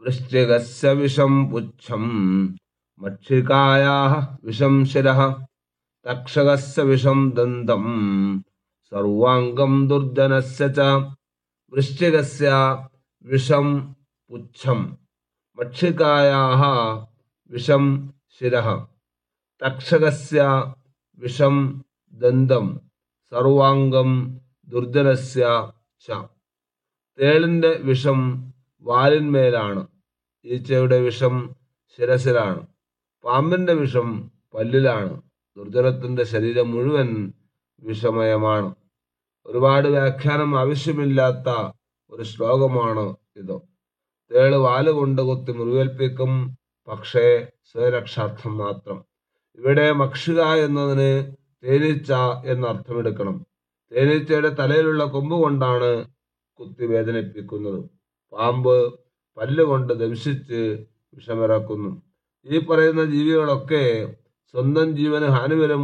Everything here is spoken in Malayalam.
വൃശ്ചികസ്യ വിഷം പുച്ഛം മക്ഷികായാः വിഷം ശിരः തക്ഷകസ്യ വിഷം ദന്തം സർവാംഗം ദുർജനസ്യ ച വൃശ്ചികസ്യ വിഷം പുച്ഛം മക്ഷികായാः വിഷം ശിരः തക്ഷകസ്യ വിഷം ദന്തം സർവാംഗം ദുർജനസ്യ ച തേളിന്റെ വിഷം വാലിന്മേലാണ് ഈച്ചയുടെ വിഷം ശിരസിലാണ് പാമ്പിന്റെ വിഷം പല്ലിലാണ് ദുർജനത്തിന്റെ ശരീരം മുഴുവൻ വിഷമയമാണ് ഒരുപാട് വ്യാഖ്യാനം ആവശ്യമില്ലാത്ത ഒരു ശ്ലോകമാണ് ഇത് തേള് വാല് കൊണ്ട് കുത്തി മുറിവേൽപ്പിക്കും പക്ഷേ സ്വയരക്ഷാർത്ഥം മാത്രം ഇവിടെ മക്ഷിക എന്നതിന് തേനീച്ച എന്നർത്ഥമെടുക്കണം തേനീച്ചയുടെ തലയിലുള്ള കൊമ്പ് കൊണ്ടാണ് കുത്തി വേദനിപ്പിക്കുന്നത് പാമ്പ് പല്ലുകൊണ്ട് ദംശിച്ച് വിഷമിറക്കുന്നു ഈ പറയുന്ന ജീവികളൊക്കെ സ്വന്തം ജീവന് ഹാനി വരും